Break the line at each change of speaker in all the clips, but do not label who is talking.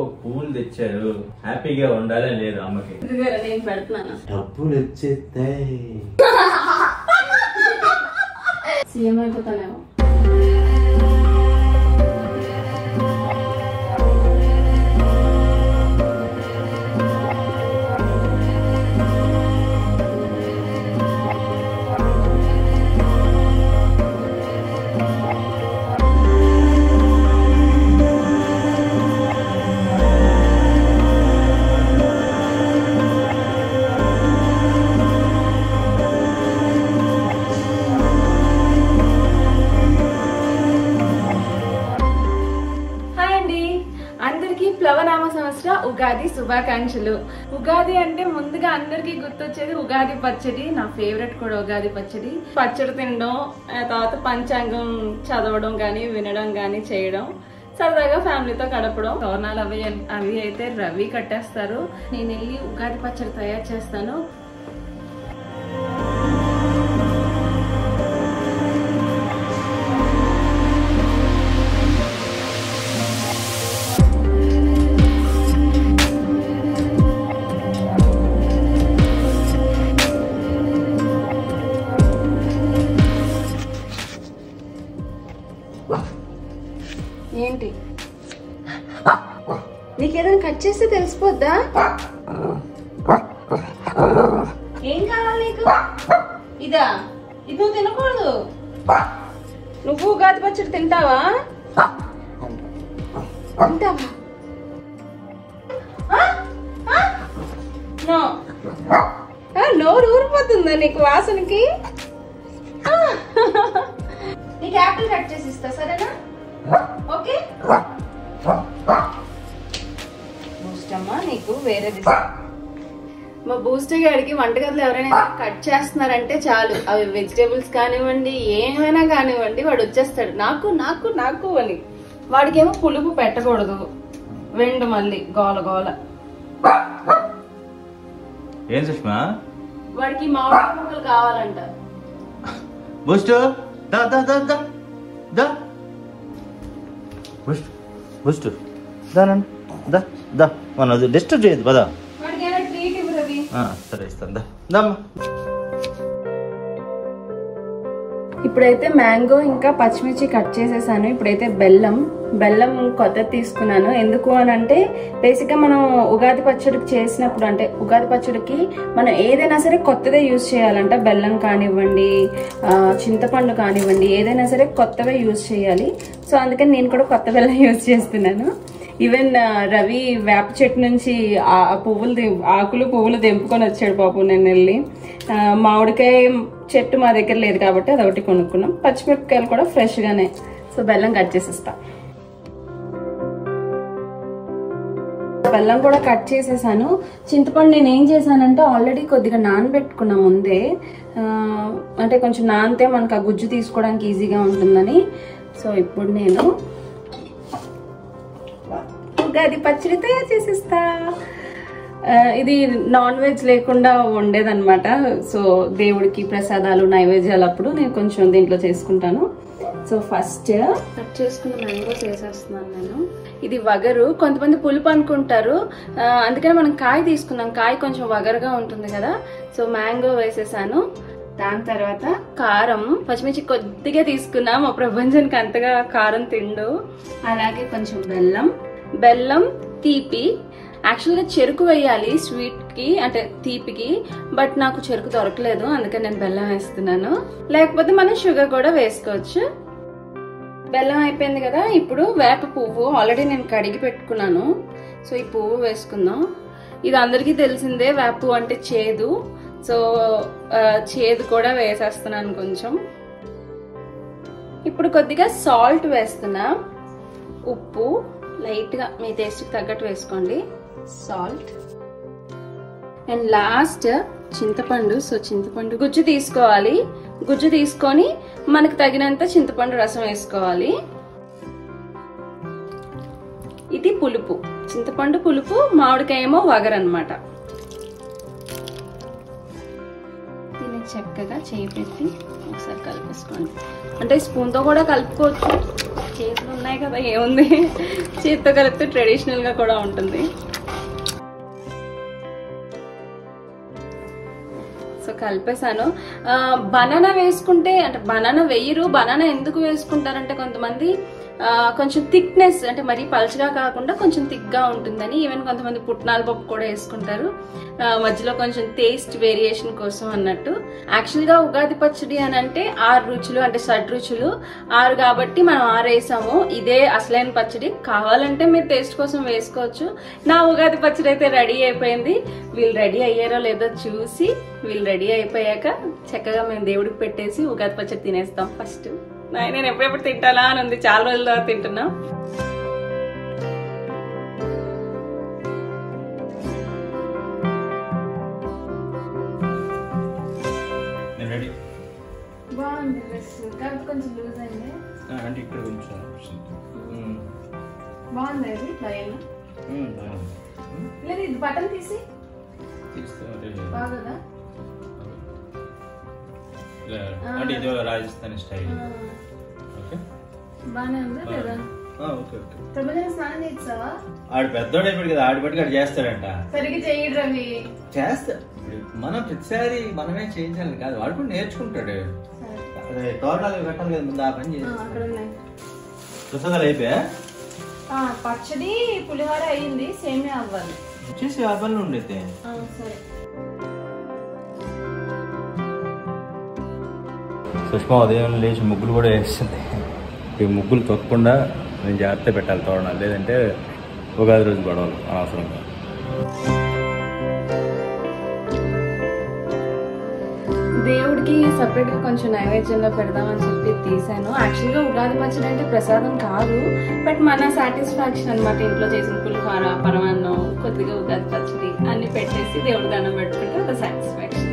పువ్వులు తెచ్చారు హ్యాపీగా ఉండాలని లేదు అమ్మకి
ఇదిగోరా, నేను పెడుతున్నాను
డబ్బులు వచ్చేస్తాయి
సీఎం అయిపోతానేమో హాయ్ అండి అందరికీ ప్లవనామ సంవత్సర ఉగాది శుభాకాంక్షలు ఉగాది అంటే ముందుగా అందరికీ గుర్తొచ్చేది ఉగాది పచ్చడి నా ఫేవరెట్ కూడా ఉగాది పచ్చడి పచ్చడి తినడం ఆ తర్వాత పంచాంగం చదవడం కానీ వినడం కానీ చేయడం సరదాగా ఫ్యామిలీతో గడపడం తోరణాలు అవి అవి అయితే రవి కట్టేస్తారు నేను వెళ్ళి ఉగాది పచ్చడి తయారు చేస్తాను ఏంటి నీకేదైనా కట్ చేస్తే తెలిసిపోద్దా ఏం కావాలి నీకు ఇదా ఇది నువ్వు తినకూడదు నువ్వు ఉగాది పచ్చడి తింటావా తింటావా ఆ? ఆ? నో. ఆ, నోరు ఊరిపోతుందా నీకు వాసనకి ఆ. నీకు యాపిల్ కట్ చేసి ఇస్తా సరేనా ఓకే బూస్ట్ అమ్మా నీకు వేరేది ఇస్తా. మా బూస్ట్ గారికి వంటగదిలో ఎవరైనా కట్ చేస్తున్నారంటే చాలు అవి వెజిటేబుల్స్ కానివ్వండి ఏమైనా కానివ్వండి వాడు వచ్చేస్తాడు నాకు నాకు నాకు అని వాడికేమో పులుపు పెట్టకూడదు వెండు మళ్ళీ గోల గోల
ఏం సుష్మా
వాడికి మామిడి ముక్కలు కావాలంట
బూస్ట్ దా దా దా దా దా బూస్ట్ బూస్ట్ దానండి దా దా మన డిస్టర్బ్ చేయదు పదా
వాడికి ఏమైనా ట్రీట్ ఇవ్వు రవి
సరే ఇస్తాను దా దమ్మా
ఇప్పుడైతే మ్యాంగో ఇంకా పచ్చిమిర్చి కట్ చేసేసాను ఇప్పుడైతే బెల్లం బెల్లం కొత్త తీసుకున్నాను ఎందుకు అని అంటే బేసిక్గా మనం ఉగాది పచ్చడికి చేసినప్పుడు అంటే ఉగాది పచ్చడికి మనం ఏదైనా సరే కొత్తదే యూజ్ చేయాలంట బెల్లం కానివ్వండి ఆ, చింతపండు కానివ్వండి ఏదైనా సరే కొత్తవే యూజ్ చేయాలి సో అందుకని నేను కూడా కొత్త బెల్లం యూజ్ చేస్తున్నాను ఈవెన్ ఆ, రవి వేప చెట్టు నుంచి ఆ పువ్వులు ది- ఆకులు పువ్వులు తెంపుకొని వచ్చాడు పాపం నేను వెళ్ళి ఆ, మామిడికాయ చెట్టు మా దగ్గర లేదు కాబట్టి అదొకటి కొనుక్కున్నాం పచ్చిమిరపకాయలు కూడా ఫ్రెష్గానే సో బెల్లం కట్ చేసిస్తా బెల్లం కూడా కట్ చేసేసాను చింతపండు నేను ఏం చేశానంటే ఆల్రెడీ కొద్దిగా నానబెట్టుకున్నా ముందే ఆ, అంటే కొంచెం నానితే మనకు ఆ గుజ్జు తీసుకోవడానికి ఈజీగా ఉంటుందని సో ఇప్పుడు నేను ఉగాది పచ్చడి తయారు చేసిస్తా ఆ, ఇది నాన్ వెజ్ లేకుండా వండేదన్నమాట సో దేవుడికి ప్రసాదాలు నైవేద్యాలు అప్పుడు నేను కొంచెం దీంట్లో చేసుకుంటాను సో ఫస్ట్ కట్ చేసుకున్న మ్యాంగోస్ వేసేస్తున్నాను నేను ఇది వగరు కొంతమంది పులుపు అనుకుంటారు ఆ, అందుకని మనం కాయ తీసుకున్నాం కాయ కొంచెం వగరుగా ఉంటుంది కదా సో మ్యాంగో వేసేసాను దాని తర్వాత కారం పచ్చిమిర్చి కొద్దిగా తీసుకున్నాం మా ప్రపంచానికి అంతగా కారం తిండు అలాగే కొంచెం బెల్లం బెల్లం తీపి యాక్చువల్గా చెరుకు వేయాలి స్వీట్కి అంటే తీపికి బట్ నాకు చెరుకు దొరకలేదు అందుకని నేను బెల్లం వేస్తున్నాను లేకపోతే మనం షుగర్ కూడా వేసుకోవచ్చు బెల్లం అయిపోయింది కదా ఇప్పుడు వేప పువ్వు ఆల్రెడీ నేను కడిగి పెట్టుకున్నాను సో ఈ పువ్వు వేసుకుందాం ఇది అందరికీ తెలిసిందే వేప పువ్వు అంటే చేదు సో ఆ, చేదు కూడా వేసేస్తున్నాను కొంచెం ఇప్పుడు కొద్దిగా సాల్ట్ వేస్తున్నా ఉప్పు లైట్గా మీ టేస్ట్కి తగ్గట్టు వేసుకోండి సాల్ట్ అండ్ లాస్ట్ చింతపండు సో చింతపండు గుజ్జు తీసుకోవాలి గుజ్జు తీసుకొని మనకు తగినంత చింతపండు రసం వేసుకోవాలి ఇది పులుపు చింతపండు పులుపు మామిడికాయ ఏమో వగరనమాట దీన్ని చక్కగా చేయి పెట్టి ఒకసారి కలిపేసుకోండి అంటే స్పూన్తో కూడా కలుపుకోవచ్చు చేతులు ఉన్నాయి కదా ఏముంది చేతితో కలిపితే ట్రెడిషనల్ గా కూడా ఉంటుంది సో కలిపేశాను బనానా వేసుకుంటే అంటే బనానా వేయరు బనానా ఎందుకు వేసుకుంటారంటే కొంతమంది ఆ, కొంచెం థిక్నెస్ అంటే మరీ పలుచగా కాకుండా కొంచెం థిక్గా ఉంటుందని ఈవెన్ కొంతమంది పుట్నాల పప్పు కూడా వేసుకుంటారు ఆ, మధ్యలో కొంచెం టేస్ట్ వేరియేషన్ కోసం అన్నట్టు యాక్చువల్గా ఉగాది పచ్చడి అని అంటే ఆరు రుచులు అంటే షడ్ రుచులు ఆరు కాబట్టి మనం ఆరు వేసాము ఇదే అసలైన పచ్చడి కావాలంటే మీరు టేస్ట్ కోసం వేసుకోవచ్చు నా ఉగాది పచ్చడి అయితే రెడీ అయిపోయింది వీళ్ళు రెడీ అయ్యారో లేదో చూసి వీళ్ళు రెడీ అయిపోయాక చక్కగా మేము దేవుడికి పెట్టేసి ఉగాది పచ్చడి తినేస్తాం ఫస్ట్ నేను ఎప్పుడెప్పుడు తింటానా అని ఉంది చాలా రోజుల తర్వాత తింటున్నా
నేను రెడీ
బాగుంది డ్రెస్ కాబట్టి కొంచెం లూజ్ అయింది
అంటే ఇక్కడ కొంచెం ఉమ్.
బాగుంది అది భయం
ఉమ్, బాగుంది. ఉమ్,
లేదు ఇది బటన్ తీసి
తీస్తే అదే.
బాగుందా
ఇలా, అంటే ఇది రాజస్థానీ స్టైల్ ఓకే
బాగానే ఉందా లేదా
ఆ, ఓకే ఓకే
ప్రపంచం స్నానం చేస్తావా
ఆడు పెద్దోడు అయిపోయాడు కదా ఆడి బట్టి ఆడు చేస్తాడంట
సరిగ్గా చేయడు రవి
చేస్తా ఇప్పుడు మనం ప్రతిసారి మనమే చేయించాలి కాదు వాడు కూడా నేర్చుకుంటాడు
సరే
అదే తోటలు కట్టాలి కదా ముందు ఆ పని
ఆ,
చేసి
అక్కడ ఉన్నాయి
ప్రసాదాలు అయిపోయా
ఆ, పచ్చడి పులిహోర అయ్యింది సేమే అవ్వాలి
వచ్చేసి ఆ పనులు ఉండైతే
ఆ, సరే
సుష్మా ఉదయం లేచి ముగ్గులు కూడా వేస్తుంది ఈ ముగ్గులు తొక్కకుండా నేను జాగ్రత్త పెట్టాలి తోరణాలు లేదంటే ఉగాది రోజు గొడవలు అనవసరంగా
దేవుడికి సపరేట్ గా కొంచెం నైవేద్యంలో పెడదామని చెప్పి తీసాను యాక్చువల్గా ఉగాది పచ్చడి అంటే ప్రసాదం కాదు బట్ మన సాటిస్ఫాక్షన్ అన్నమాట ఇంట్లో చేసిన పులిహోర పరమాన్నం కొద్దిగా ఉగాది పచ్చడి అన్ని పెట్టేసి దేవుడి దండం పెట్టుకుంటే ఒక సాటిస్ఫాక్షన్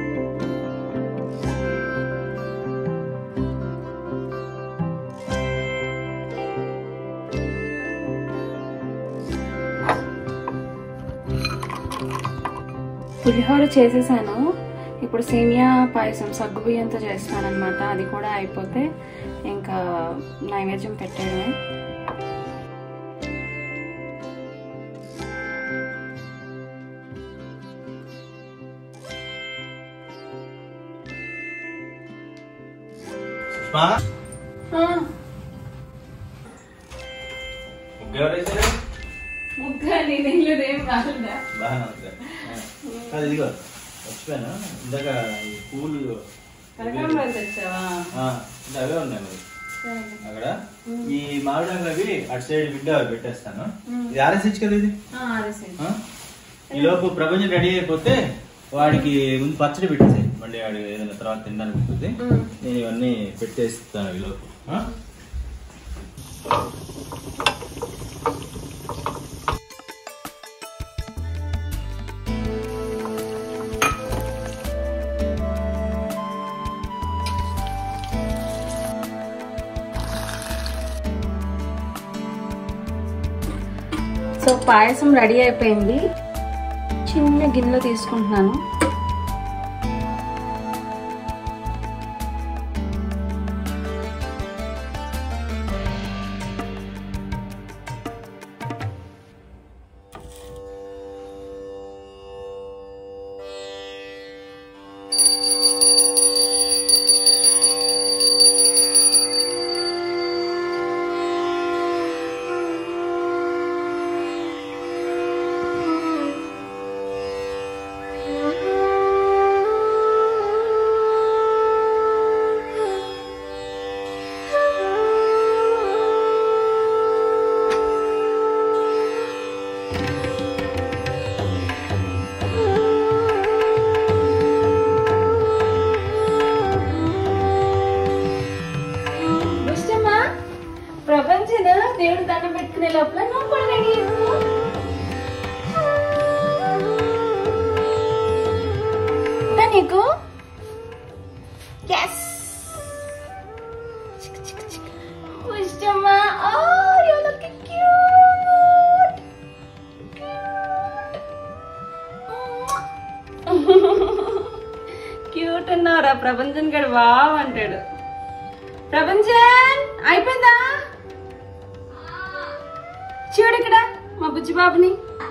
పులిహోర చేసేసాను ఇప్పుడు సేమియా పాయసం సగ్గు బియ్యంతో చేస్తాను అనమాట అది కూడా అయిపోతే ఇంకా నైవేద్యం పెట్టేయడమే
సుష్మా ముగ్గు ఎవరు వేశారు?
ముగ్గా నేను ఏం రాలేదా
బాగానే ఉంది సార్. ఆ. అది ఇదిగో మర్చిపోయాను ఇందాక ఈ పూలు
కనకాంబరాలు తెచ్చావా
ఆ, ఇంకా అవే ఉన్నాయి మరి అక్కడ ఈ మామిడాకులు అవి అటు సైడ్ విండో పెట్టేస్తాను ఇది ఆర్ఎస్హెచ్ కదా ఇది ఆ? ఈ లోపు ప్రపంచం రెడీ అయిపోతే వాడికి ముందు పచ్చడి పెట్టేసాయి మళ్ళీ వాడు ఏదైనా తర్వాత తినడానికి ఉంటుంది నేను ఇవన్నీ పెట్టేస్తాను ఈ లోపు ఆ?
సో పాయసం రెడీ అయిపోయింది చిన్న గిన్నెలో తీసుకుంటున్నాను దుష్టమ్మా ప్రపంచన దేవుడు దండం పెట్టుకునే లోపల నువ్వు కూడా రెడీ అయిపో. ఉందా నీకు ఎస్ పుష్టమ్మా oh you look cute cute ఉన్నారా ప్రపంచం గడు వావ్ అంటాడు ప్రపంచన్ అయిపోయిందా చూడు ఇక్కడ మా బుజ్జి బాబుని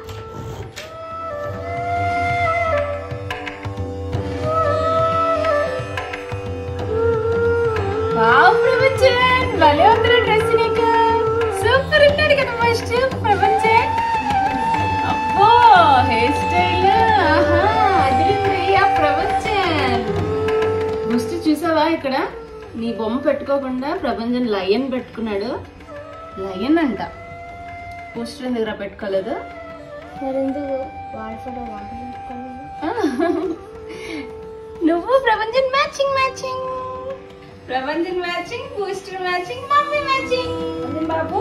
వావ్ ప్రపంచన్ భలే ఉంది డ్రెస్ నీకు సూపర్ ఉన్నాడు కదా ఫస్ట్ ప్రపంచన్ అబ్బో హెయిర్ స్టైల్ ఆహా అదిరింది ఆ ప్రపంచన్ ముష్టి చూసావా ఇక్కడ నీ బొమ్మ పెట్టుకోకుండా ప్రపంచం లయన్ పెట్టుకున్నాడు లయన్ అంట పోస్టర్ దగ్గర పెట్టుకోలేదు
మరెందుకు వాడి ఫోటో వాడి పెట్టుకోలేదు
నువ్వు ప్రపంచం మ్యాచింగ్ మ్యాచింగ్ ప్రపంచం matching poster matching mummy matching అదే బాబు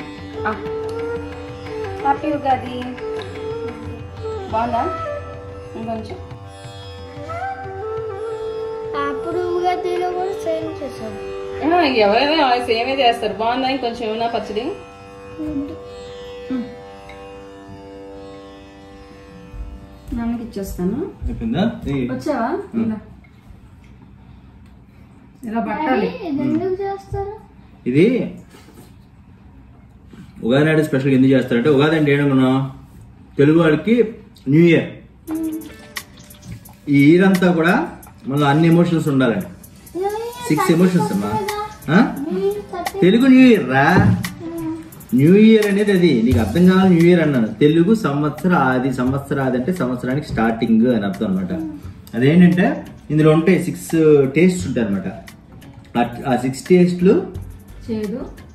హ్యాపీ ఉగాది బాగుందా ఇంకొంచెం
అప్పుడు ఉగాదిలో కూడా సేమ్ చేశాను
ఆ, ఎవరైనా సేమే చేస్తారు బాగుందా ఇంకొంచెం ఏమైనా పచ్చడి నాన్నకి ఇచ్చేస్తాను
అయిపోయిందా ఏయ్.
వచ్చావా ఇలా. ఇలా పట్టాలి
ఇది ఎందుకు చేస్తారు
ఇది ఉగాది నాడు స్పెషల్ ఎందుకు చేస్తారంటే ఉగాది అంటే ఏమనుకున్నాం తెలుగు వాళ్ళకి న్యూ ఇయర్ ఈ ఇయర్ అంతా కూడా మళ్ళీ అన్ని ఎమోషన్స్ ఉండాలండి సిక్స్ ఎమోషన్స్ అమ్మా ఆ? తెలుగు న్యూ ఇయర్ రా న్యూ ఇయర్ అనేది అది నీకు అర్థం కావాలి న్యూ ఇయర్ అన్నాను తెలుగు సంవత్సర ఆది సంవత్సర ఆది అంటే సంవత్సరానికి స్టార్టింగ్ అని అర్థం అనమాట అదేంటంటే ఇందులో ఉంటాయి సిక్స్ టేస్ట్ ఉంటాయి అనమాట ఆ సిక్స్ టేస్ట్లు
చేదు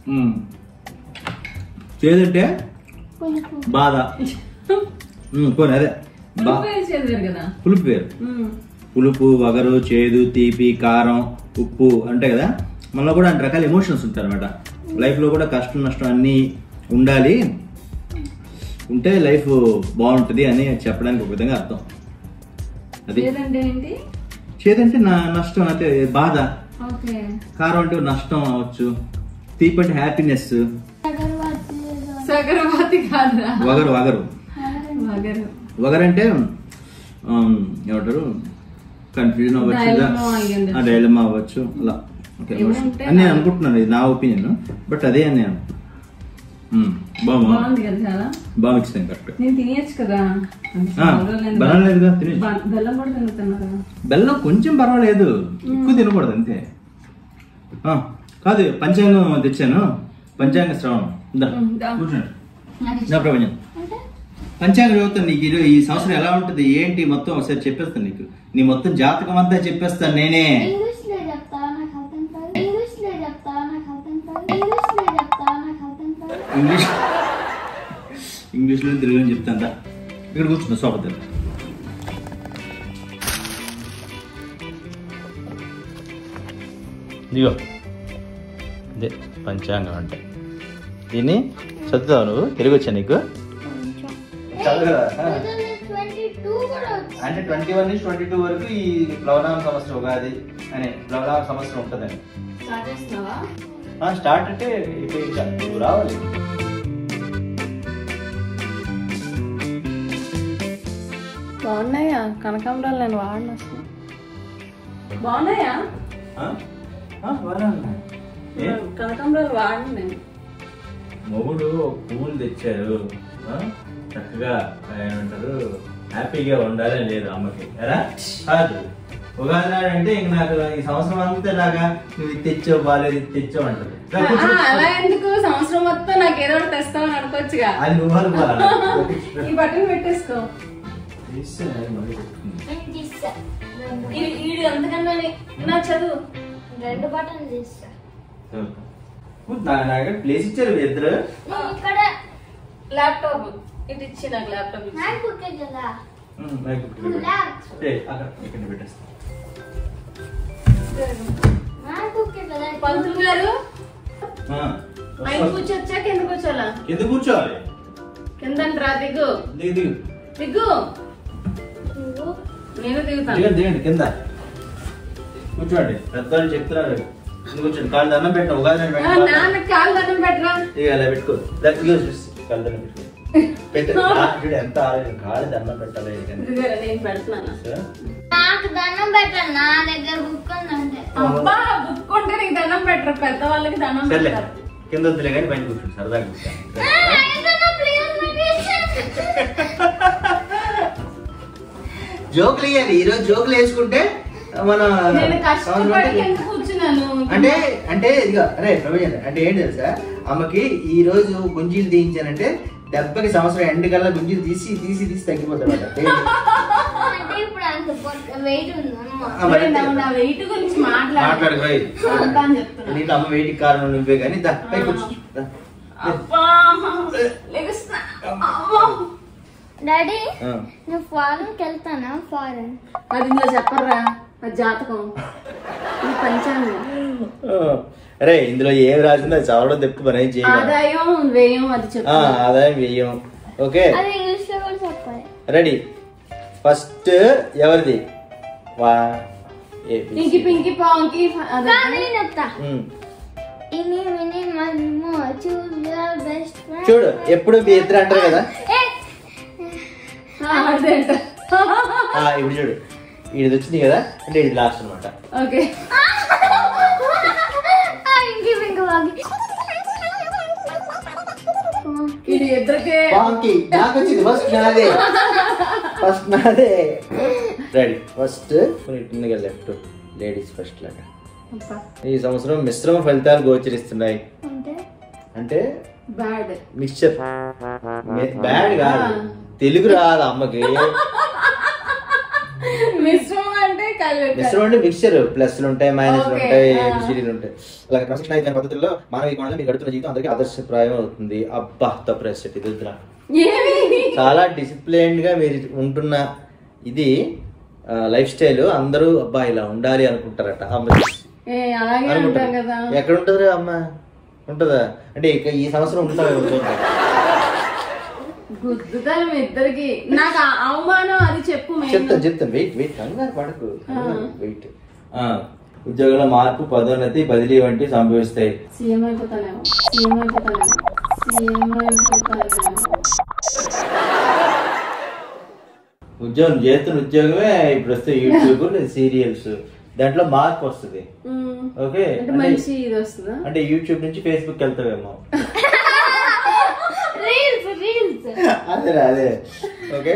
చేదంటే బాధ ఉమ్, పోనీ అదే బా
ఉప్పు చేదు వేరు కదా
పులుపు వేరు
ఉమ్.
పులుపు వగరు చేదు తీపి కారం ఉప్పు అంటే కదా మనలో కూడా అన్ని రకాల ఎమోషన్స్ ఉంటాయి అనమాట లైఫ్లో కూడా కష్టం నష్టం అన్నీ ఉండాలి ఉంటే లైఫ్ బాగుంటుంది అని చెప్పడానికి ఒక విధంగా అర్థం అది
చేదంటే ఏంటి
చేదంటే నా నష్టం అంటే బాధ
ఓకే
కారం అంటే నష్టం అవ్వచ్చు తీపి అంటే హ్యాపీనెస్
సగరవాతి కాదురా
వగరు వగరు
వగరు
వగరంటే ఆమ్, ఏమంటారు కన్ఫ్యూజన్ అవ్వచ్చు
Dilemma అయ్యి ఉండొచ్చు.
డైలమా అవ్వచ్చు అలా ఓకే
ఏమంటే
అని నేను అనుకుంటున్నాను ఇది నా ఒపీనియన్ బట్ అదే అని నేను బాగా
బాగుంది కదా చాలా
బాగా ఇచ్చింది కరెక్ట్
నేను తినేయచ్చు కదా అంటే చాలా రోజులైంది.
బెల్లం లేదుగా తినేసి
బ- బెల్లం కూడా తిరుగుతున్నా కదా
బెల్లం కొంచెం పర్వాలేదు ఎక్కువ తినకూడదు అంతే ఆ, కాదు పంచాంగం తెచ్చాను పంచాంగ శ్రవణం ఇందా,
ఉమ్, దా.
కూర్చోండి నా ప్రపంచం పంచాంగం చదువుతాను నీకు ఈరో- ఈ సంవత్సరం ఎలా ఉంటుంది ఏంటి మొత్తం ఒకసారి చెప్పేస్తాను నీకు నీ మొత్తం జాతకం అంతా చెప్పేస్తాను నేనే
ఇంగ్లీష్ లో చెప్తావా నాకు అర్థం కాదు ఇంగ్లీష్ లో చెప్తావా నాకు అర్థం కాదు ఇంగ్లీష్ లో చెప్తావా నాకు అర్థం కాదు
ఇంగ్లీష్ ఇంగ్లీష్లో తెలుగులో చెప్తాను రా. ఇక్కడ కూర్చున్నా సోఫా దగ్గర ఇదిగో ఇదే పంచాంగం అంటే దీన్ని చదువుతావు నువ్వు తెలుగు వచ్చా నీకు
ట్వంటీ టూ కూడా వచ్చు.
అంటే ట్వంటీ వన్ నుంచి ట్వంటీ టూ వరకు ఈ ప్లవనామ సంవత్సరం ఉగాది అనే ప్లవనామ సంవత్సరం ఉంటుందండి
స్టార్ట్ చేస్తున్నావా
ఆ, స్టార్ట్ అంటే ఇప్పుడు ఇంకా నువ్వు రావాలి
బాగున్నాయా కనకాంబరాలు నేను వాడిన అసలు బాగున్నాయా
ఆ? ఆ, బాగానే ఉన్నాయి. ఏ?
కనకాంబరాలు వాడిన నేను
మొగుడు పువ్వులు తెచ్చారు ఆ? చక్కగా ఏమంటారు హ్యాపీగా ఉండాలని లేదు అమ్మకి ఎరా కాదు ఉగాది నాడు అంటే ఇంక నాకు ఈ సంవత్సరం అంతా లాగా నువ్వు ఇది తెచ్చావు బాగాలేదు ఇది తెచ్చావు అంటది రా, కూర్చో.
ఆ, అలా ఎందుకు సంవత్సరం మొత్తం నాకు ఏదో ఒకటి తెస్తావని అనుకోవచ్చుగా
అది నువ్వు అనుకోవాలా?
ఈ బట్టలు పెట్టేసుకో
తీస్తే మళ్ళీ చెప్తుంది.
నేను తీస్తా రెండు
ఈ- ఈడు అంతకన్నా నా చదువు
రెండు బటన్ తీస్తా
చదువుతా. కూర్చో. నా నా దగ్గర ప్లేస్ ఇచ్చారు మీ ఇద్దరు
నేను ఇక్కడ
ల్యాప్టాప్ ఇటు ఇచ్చి నాకు ల్యాప్టాప్ ఇచ్చి
నాకు కుక్కే కదా
ఉమ్, నాకు ఇక్కడ
నువ్వు
పెట్టు.
ల్యాబ్
ఏ, అక్కడ ఇక్కడ పెట్టేస్తా
నాకు కుక్కే కదా
పంతులు గారు
ఆ,
పైన కూర్చోచ్చా కింద కూర్చోాలా
కింద కూర్చోవాలి
కింద రా దిగు
దిగు దిగు
దిగు
నువ్వు
నేను దిగుతాను
దిగండి దిగండి కింద కూర్చోండి పెద్దవాళ్ళు చెప్తున్నారు కింద కూర్చోండి కాళ్ళు దండం పెట్టిన ఉగాది నాడు
ఆ,
పెట్టిన
నాన్న కాలు దండం పెట్టరా
ఇక అలా పెట్టుకో దా, ఇదిగో చూసి కాళ్ళు దండం పెట్టుకో పెట్టు ఆ, చూడు ఎంత ఆలోచన కాళ్ళు దండం పెట్టాలి ఇక.
ఇదిగో నేను పెడుతున్నాను
సరే?
నాకు దండం పెట్టండి నా దగ్గర బుక్ ఉందంటే
అబ్బా బుక్ ఉంటే నీకు దండం పెట్టరు పెద్ద వాళ్ళకి దండం
సర్లే
పెడతారు
కింద వద్దులే కానీ పైన కూర్చోండి సరదాగా కూర్చోండి
నాకు దండం
జోకులు వేయాలి ఈరోజు జోకులు వేసుకుంటే మన
నేను కష్టపడి కింద కూర్చున్నాను
అంటే అంటే ఇదిగో అరే ప్రవీణ్ అంటే ఏంటి తెలుసా అమ్మకి ఈ రోజు గుంజీలు తీయించానంటే దెబ్బకి సంవత్సరం ఎండ్ కల్లా గుంజీలు తీసి తీసి తీసి తగ్గిపోతాడు
అంటే ఇప్పుడు అంత వెయిట్ ఉందన్నమాట
నేను నా- నా వెయిట్ గురించి మాట్లాడు
మాట్లాడు పోయి
అంతా అని చెప్తున్నా
నీకు అమ్మ వేటికి కారణం నువ్వే కానీ దా పై కూర్చో దా.
అబ్బా లెగుస్తున్నా. అమ్మా.
డాడీ
ఆ.
నువ్వు ఫారెన్కి వెళ్తానా ఫారెన్
అది ఇందులో చెప్పర్రా అది జాతకం ఇది పంచాంగం
అరే ఇందులో ఏం రాసిందో అది చదవడం తప్పి పని ఏం చేయగలం
ఆదాయం వ్యయం అది
ఆ,
చెప్పు
ఆదాయం వెయ్యం ఓకే
అది ఇంగ్లీష్ లో కూడా చెప్పాలి
రెడీ ఫస్ట్ ఎవరిది వా ఏ, బి,
పింకి
సి.
పింకి పాంకి అదే
కానీ నేను చెప్తా
ఉమ్.
ఇని విని మనము చూస్ యువర్ బెస్ట్ ఫ్రెండ్
చూడు ఎప్పుడు మీ ఇద్దరు అంటారు కదా
ఆ, అదే అంట.
ఆ, ఇప్పుడు చూడు ఇది వచ్చింది కదా అంటే ఇది లాస్ట్ అనమాట
ఓకే
ఇంకి పింకి వాకి
ఇది ఇద్దరికే
బాంకి నాకు వచ్చింది ఫస్ట్ నాదే ఫస్ట్ నాదే రెడీ ఫస్ట్ ఇట్టుగా లెఫ్ట్ లేడీస్ ఫస్ట్ లాగా
అబ్బా,
ఈ సంవత్సరం మిశ్రమ ఫలితాలు గోచరిస్తున్నాయి
అంటే
అంటే
బ్యాడ్
మిక్చర్ బ్యాడ్ కాదు తెలుగు రాదు అమ్మకి
మిశ్రమం అంటే కలిపి
మిశ్రమం అంటే మిక్చర్ ప్లస్లు ఉంటాయి మైనస్లు
Okay,
ఉంటాయి
ఆ.
ఏబిసిడీలు ఉంటాయి అలాగే క్రమశిక్షణ అయిన పద్ధతుల్లో మానవ కోణంలో మీరు గడుపుతున్న జీవితం అందరికీ ఆదర్శప్రాయం అవుతుంది అబ్బా తప్పు ఇది వద్దురా.
ఏమి
చాలా డిసిప్లైన్డ్ గా మీరు ఉంటున్న ఇది లైఫ్ స్టైల్ అందరూ అబ్బా ఇలా ఉండాలి అనుకుంటారట అమ్మ
ఏ అలాగే అంటాం కదా
అనుకుంటారు ఎక్కడ ఉంటుందిరా అమ్మ ఉంటుందా అంటే ఇక ఈ సంవత్సరం ఉంటారు
గుద్దుతాను మీ ఇద్దరికి నాకు ఆ అవమానం అది చెప్పు మెయిన్
చెప్తాను చెప్తాను వెయిట్ వెయిట్ కంగారు పడకు వెయిట్ ఉద్యోగంలో మార్పు పదోన్నతి బదిలీ వంటి సంభవిస్తాయి
సీఎం అయిపోతానేమో సీఎం అయిపోతానేమో సీఎం అయిపోతానేమో
ఉద్యోగం చేస్తున్న ఉద్యోగమే ఇప్పుడు వస్తే యూట్యూబ్ సీరియల్స్ దాంట్లో మార్పు వస్తుంది
మ్మ్.
ఓకే
అంటే మంచి ఇది వస్తుందా
అంటే యూట్యూబ్ నుంచి ఫేస్బుక్ వెళ్తావేమో
రీల్స్ రీల్స్
అదే అదే ఓకే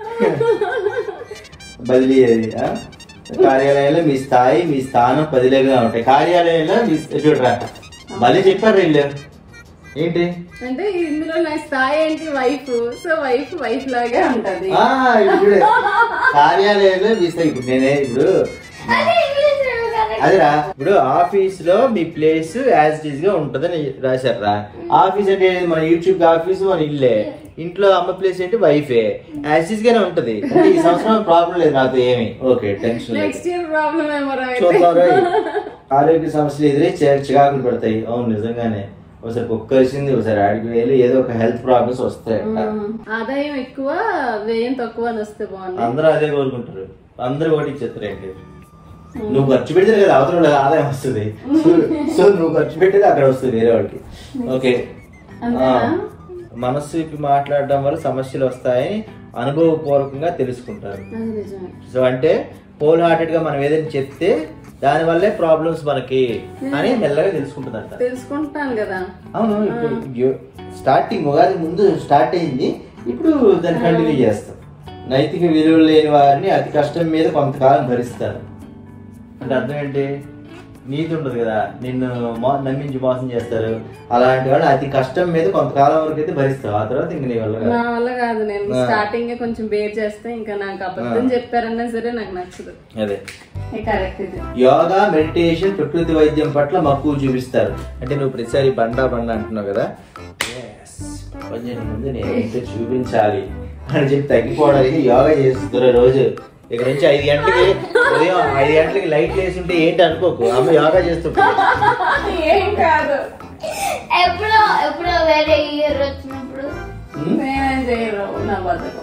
బదిలీ అది ఆ? కార్యాలయంలో మీ స్థాయి మీ స్థానం బదిలీగా ఉంటాయి కార్యాలయంలో మీ చూడరా మళ్ళీ చెప్పారు వీళ్ళు ఏంటి
అంటే ఇందులో నా స్థాయి ఏంటి వైఫ్ సో వైఫ్ వైఫ్ లాగే ఉంటది
ఆ, ఇప్పుడు చూడు. కార్యాలయంలో మీ స్థాయి ఇప్పుడు నేనే ఇప్పుడు
ఇంగ్లీష్
అదేరా ఇప్పుడు ఆఫీస్ లో మీ ప్లేస్ యాజ్ ఇట్ ఈస్ గా ఉంటదని రాశారా ఆఫీస్ అంటే ఏంది? మన యూట్యూబ్ ఆఫీస్ మన ఇల్లే ఇంట్లో అమ్మ ప్లేస్ ఏంటి వైఫే యాజ్ ఇస్ గానే ఉంటది అంటే ఈ సంవత్సరం ప్రాబ్లం లేదు నాకు ఏమి ఓకే టెన్షన్ లేదు
నెక్స్ట్ ఇయర్ ప్రాబ్లం ఏమో రా అయితే.
చూద్దాం రోయ్. ఆరోగ్య సమస్యలు ఎదురై చే- చికాకులు పడతాయి అవును నిజంగానే ఒకసారి కుక్కరిసింది ఒకసారి ఆడికి వేలు ఏదో ఒక హెల్త్ ప్రాబ్లమ్స్ వస్తాయి
మ్మ్. ఆదాయం ఎక్కువ వ్యయం తక్కువ అని వస్తే బాగుంది
అందరూ అదే కోరుకుంటారు అందరూ ఓటికి చెప్తారు ఏంటి నువ్వు ఖర్చు పెడితే కదా అవతల వాళ్ళకి ఆదాయం వస్తుంది సో నువ్వు ఖర్చు పెట్టేది అక్కడ వస్తుంది వేరే వాడికి ఓకే
అంతేనా?
మనస్సు విప్పి మాట్లాడడం వల్ల సమస్యలు వస్తాయని అనుభవపూర్వకంగా తెలుసుకుంటారు
అది నిజమే
సో అంటే హోల్ హార్టెడ్ గా మనం ఏదైనా చెప్తే దాని వల్లే ప్రాబ్లమ్స్ మనకి అని మెల్లగా తెలుసుకుంటుందంట
తెలుసుకుంటాను కదా
అవును ఇప్పుడు స్టార్టింగ్ ఉగాది ముందు స్టార్ట్ అయింది ఇప్పుడు దాన్ని కంటిన్యూ చేస్తాం నైతిక విలువలు లేని వారిని అతి కష్టం మీద కొంతకాలం భరిస్తారు అంటే అర్థం ఏంటి నీతి ఉండదు కదా నిన్ను మో నమ్మించి మోసం చేస్తారు అలాంటి వాళ్ళు అతి కష్టం మీద కొంతకాలం వరకు అయితే భరిస్తావు ఆ తర్వాత ఇంక నీ వల్ల కాదు.
నా వల్ల కాదు నేను
ఆ.
స్టార్టింగ్ కొంచెం బేర్ చేస్తే ఇంకా నాకు అబద్ధం చెప్పారన్నా సరే నాకు నచ్చదు
అదే
కరెక్ట్ ఇది
యోగా మెడిటేషన్ ప్రకృతి వైద్యం పట్ల మక్కువ చూపిస్తారు అంటే నువ్వు ప్రతిసారి బండా బండా అంటున్నావు కదా Yes, కొంచెం ముందు నేను ఏంటో చూపించాలి అని చెప్పి తగ్గిపోవడానికి యోగా చేస్తున్నారు రోజు ఇక్కడ నుంచి ఐదు గంటలకి ఉదయం ఐదు గంటలకి లైట్ వేసి ఉంటే ఏంటి అనుకోకు అమ్మ యోగా చేస్తుంటుంది
ఏం కాదు
ఎప్పుడో ఎప్పుడో వేరే ఇయర్ వచ్చినప్పుడు
ఉమ్,
నేనేం చేయరు నా బతుకు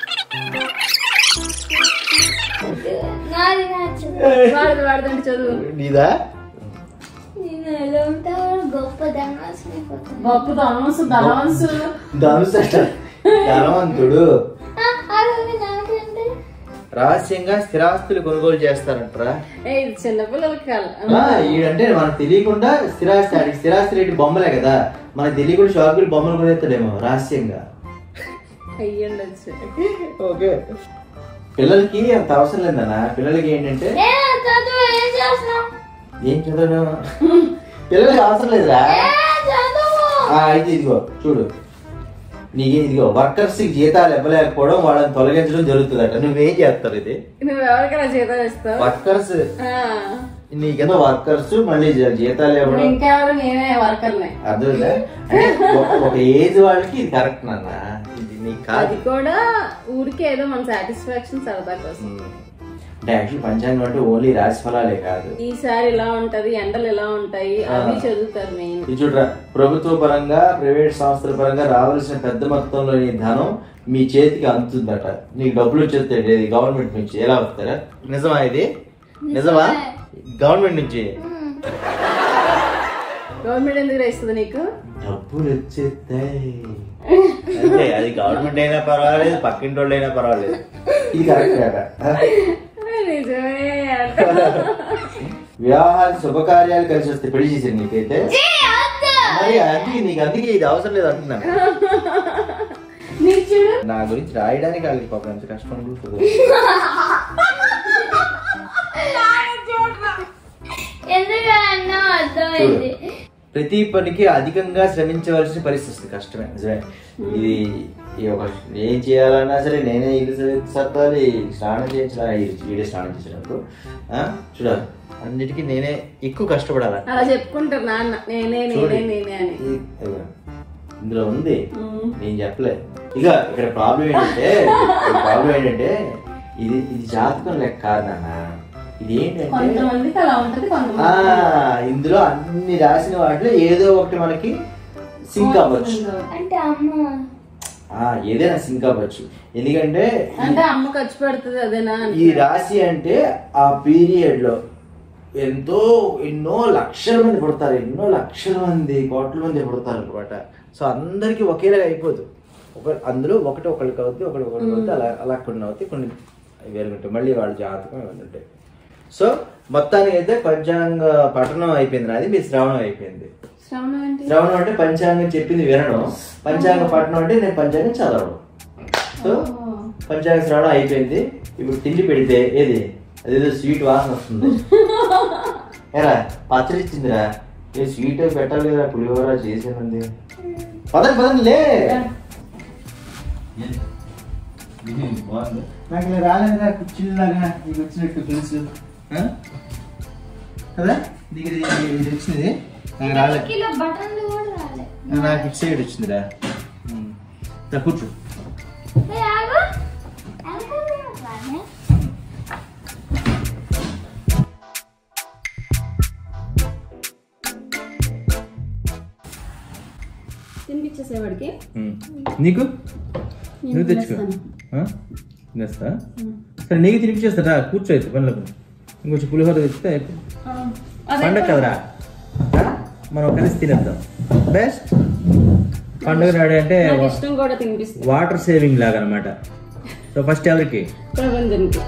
నాది నచ్చదు
వాడదు వాడదంటే చదువు
నీదా
నేను ఎలా ఉంటావు గొప్ప ధనవాసం అయిపోతాను
గొప్ప ధనవంసు ధనవంసు
ధనుసు ధనవంతుడు
అది నాకంటే
రహస్యంగా స్థిరాస్తులు కొనుగోలు చేస్తారంటరా
ఏ ఇది చిన్నపిల్లలకి కాదు
ఆ, ఈడంటే మనకు తెలియకుండా స్థిరాస్తి ఆడికి స్థిరాస్తి రేటు బొమ్మలే కదా మనకు తెలియకుండా షాపులు బొమ్మలు కొనేస్తాడేమో రహస్యంగా
అయ్యి ఉండొచ్చు
ఓకే పిల్లలకి అంత అవసరం లేదన్న పిల్లలకి ఏంటంటే
ఏ చదువు ఏం చేస్తున్నావు
ఏం చదవను పిల్లలకి అవసరం లేదురా
ఏ చదువు
ఆ, ఇది ఇదిగో చూడు నీకు ఇదిగో వర్కర్స్ జీతాలు ఇవ్వలేకపోవడం వాళ్ళని తొలగించడం జరుగుతుందట నువ్వేం చేస్తారు ఇది
నువ్వు ఎవరికైనా జీతం ఇస్తావు
వర్కర్స్
ఆ.
నీ కింద వర్కర్స్ మళ్ళీ జీ- జీతాలు ఇవ్వడం
ఇంకెవరు నేనే వర్కర్నే
అర్థమైందా అంటే ఒక- ఒక ఏజ్ వాళ్ళకి ఇది కరెక్ట్ నాన్న ఇది నీకు కాదు
అది కూడా ఊరికే ఏదో మన సాటిస్ఫాక్షన్ సరదా కోసం
ఉమ్. అంటే యాక్చువల్ పంచాంగం అంటే ఓన్లీ రాశి ఫలాలే కాదు
ఈసారి ఇలా ఉంటది ఎండలు ఎలా ఉంటాయి అవి చదువుతారు మెయిన్
ఇది చూడరా ప్రభుత్వ పరంగా ప్రైవేట్ సంస్థల పరంగా రావాల్సిన పెద్ద మొత్తంలోని ధనం మీ చేతికి అందుతుందట నీకు డబ్బులు వచ్చేస్తాయి గవర్నమెంట్ నుంచి ఎలా వస్తారా నిజమా ఇది నిజమా గవర్నమెంట్ నుంచి
గవర్నమెంట్ ఎందుకు ఇస్తుంది నీకు
డబ్బులు వచ్చేస్తాయి అంటే అది గవర్నమెంట్ అయినా పర్వాలేదు పక్కింటి వాళ్ళు అయినా పర్వాలేదు ఇది కరెక్ట్ కదా
నిజమే అంట
వివాహాలు శుభకార్యాలు కలిసి వస్తే పెళ్లి చేసాను నీకైతే మరి అందుకే నీకు అందుకే ఇది అవసరం లేదు అంటున్నాను
నీకు చూడు
నా గురించి రాయడానికి వాళ్ళకి పాపం ఎంత కష్టం ఉంటుంది
ఎందుకు అన్నా అర్థమైంది
ప్రతి పనికి అధికంగా శ్రమించవలసిన పరిస్థితి వస్తుంది కష్టమే నిజమే ఇది ఈ ఒక ఏం చేయాలన్నా సరే నేనే ఇల్లు సర్- సర్దాలి స్నానం చేయించాలి వీడే స్నానం చేసినప్పుడు ఆ, చూడాలి అన్నిటికీ నేనే ఎక్కువ కష్టపడాలి
అలా చెప్పుకుంటారు నాన్న నేనే నేనే నేనే అని
ఈ- ఇదిగో, ఇందులో ఉంది
ఉమ్.
నేను చెప్పలే ఇక ఇక్కడ ప్రాబ్లం ఏంటంటే ప్రాబ్లం ఏంటంటే ఇది ఇది జాతకం లెక్క కాదు నాన్న ఇది ఏంటంటే
కొంతమందికి అలా ఉంటది
ఆ
కొంతమంది
ఇందులో అన్ని రాసిన వాటిలో ఏదో ఒకటి మనకి సింక్ అవ్వచ్చు
అంటే అమ్మ
ఆ ఏదైనా సింక్ అవ్వచ్చు ఎందుకంటే
అంటే అమ్మ ఖర్చు పెడుతుంది అదేనా అని.
ఈ రాశి అంటే ఆ పీరియడ్ లో ఎంతో ఎన్నో లక్షల మంది పుడతారు ఎన్నో లక్షల మంది కోట్ల మంది పుడతారు అనమాట సో అందరికి ఒకేలాగా అయిపోదు ఒక అందులో ఒకటి ఒకరికి అవుతుంది ఒకటి ఒకరికి అవుతుంది అలా అలా కొన్ని అవుతాయి కొన్ని వేరుగుంటాయి మళ్ళీ వాళ్ళ జాతకం ఇవన్నీ ఉంటాయి సో మొత్తానికి అయితే పంచాంగ పఠనం అయిపోయింది నాది మీ శ్రవణం అయిపోయింది
శ్రవణం ఏంటి
శ్రవణం అంటే పంచాంగం చెప్పింది వినడం పంచాంగ పఠనం అంటే నేను పంచాంగం చదవడం సో పంచాంగ శ్రవణం అయిపోయింది ఇప్పుడు తిండి పెడితే ఏది అదేదో స్వీట్ వాసన వస్తుంది ఏరా పచ్చడి ఇచ్చిందిరా ఏ స్వీట్ పెట్టాలి కదా పులిహోర చేసేనంది పదండి పదండి లే బాగుంది నాకు ఇలా రాలేదురా కుర్చీలాగా నీకు వచ్చినట్టు తెలుసు ఆ? కదా నీకు ఇది ఇది వచ్చింది నాకు రాలేదు
కిలో బటన్లు కూడా రాలే
నాకు ఇటు సైడ్ వచ్చిందిరా ఉమ్. దా కూర్చో
ఏ, ఆగు. అనుకున్నా రాలే.
తినిపించేసేవాడికి
ఉమ్. నీకు నువ్వు తెచ్చుకో ఆ? తినేస్తా సరే నీకు తినిపించేస్తారా కూర్చో అయితే పనిలో పని. ఇంకొంచెం పులిహోర తెచ్చితే అయిపోయింది పండగ కదరా ఆ? మనం కలిసి తినేద్దాం బెస్ట్ పండుగ నాడు అంటే
నాకు ఇష్టం కూడా తినిపిస్తుంది
వాటర్ సేవింగ్ లాగా అనమాట సో ఫస్ట్ ఎవరికి
ప్రపంచానికి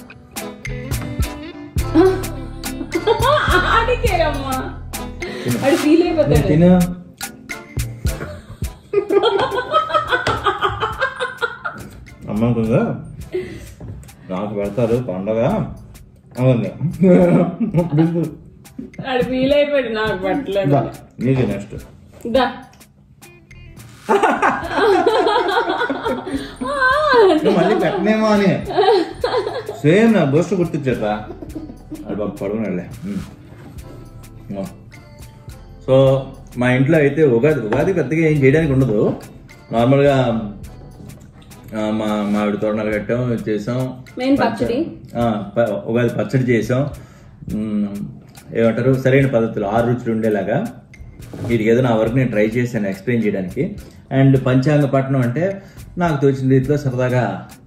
ఆడికే అమ్మా ఆడు ఫీల్ అయిపోతాడు
తిను అమ్మకుందా నాకు పెడతారు పండగ అవును
ఆడు ఫీల్ అయిపోయాడు నాకు పట్టలేదు
దా, నీది నెక్స్ట్
దా
మళ్ళీ పెట్టనేమో అని సేమ్ నా బోస్ట్ గుర్తించట్రా అది బాబు పడుకున్నాడులే ఉమ్. సో మా ఇంట్లో అయితే ఉగాది ఉగాది పెద్దగా ఏం చేయడానికి ఉండదు నార్మల్గా ఆ, మా మామిడి తోరణాలు కట్టాం చేసాం
మెయిన్ పచ్చడి
ఆ, ప- ఉగాది పచ్చడి చేసాం ఉమ్, ఏమంటారు సరైన పద్ధతులు ఆరు రుచులు ఉండేలాగా వీటికి ఏదో నా వరకు నేను ట్రై చేశాను ఎక్స్ప్లెయిన్ చేయడానికి అండ్ పంచాంగ పట్టణం అంటే నాకు తోచిన రీతిలో సరదాగా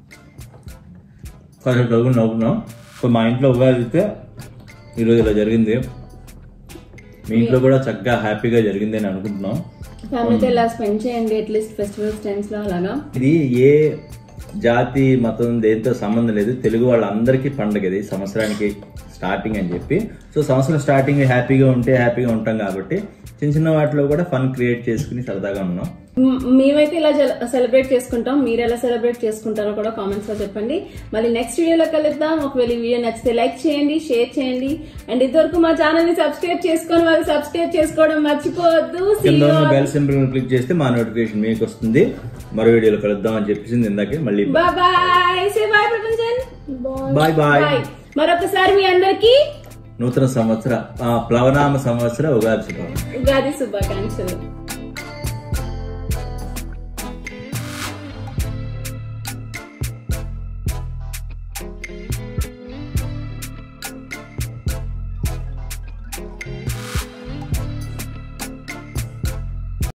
కొంచెం చదువుకుని నవ్వుకున్నాం సో మా ఇంట్లో ఉగాది అయితే ఈరోజు ఇలా జరిగింది మీ ఇంట్లో కూడా చక్కగా హ్యాపీగా జరిగింది అని అనుకుంటున్నాం
ఫ్యామిలీతో ఇలా స్పెండ్ చేయండి అట్లీస్ట్ ఫెస్టివల్స్ టైమ్స్ లో అలాగా
ఇది ఏ జాతి మతం దేంతో సంబంధం లేదు తెలుగు వాళ్ళందరికీ పండుగ ఇది సంవత్సరానికి స్టార్టింగ్ అని చెప్పి సో సంవత్సరం స్టార్టింగ్ హ్యాపీగా ఉంటే హ్యాపీగా ఉంటాం కాబట్టి చిన్న చిన్న వాటిలో కూడా ఫన్ క్రియేట్ చేసుకుని సరదాగా ఉన్నాం
మ్- మేమైతే ఇలా సెలబ్రేట్ చేసుకుంటాం మీరు ఎలా సెలబ్రేట్ చేసుకుంటారో కూడా కామెంట్స్ లో చెప్పండి మళ్ళీ నెక్స్ట్ వీడియోలో కలుద్దాం ఒకవేళ ఈ వీడియో నచ్చితే లైక్ చేయండి షేర్ చేయండి అండ్ ఇదివరకు మా ఛానల్ ని సబ్స్క్రైబ్ చేసుకొని వాళ్ళు సబ్స్క్రైబ్ చేసుకోవడం మర్చిపోవద్దు See
కింద
you
ఉన్న
all.
బెల్ సింబల్ క్లిక్ చేస్తే మా నోటిఫికేషన్ మీకు వస్తుంది మరో వీడియోలో కలుద్దాం అని చెప్పేసి ఇందాకే మళ్ళీ
బాయ్ బాయ్ సే బాయ్ ప్రపంచన్
బాయ్ బాయ్
బాయ్ మరొకసారి మీ అందరికి
నూతన సంవత్సర ఆ ప్లవనామ సంవత్సర ఉగాది శుభాకాంక్షలు
ఉగాది శుభాకాంక్షలు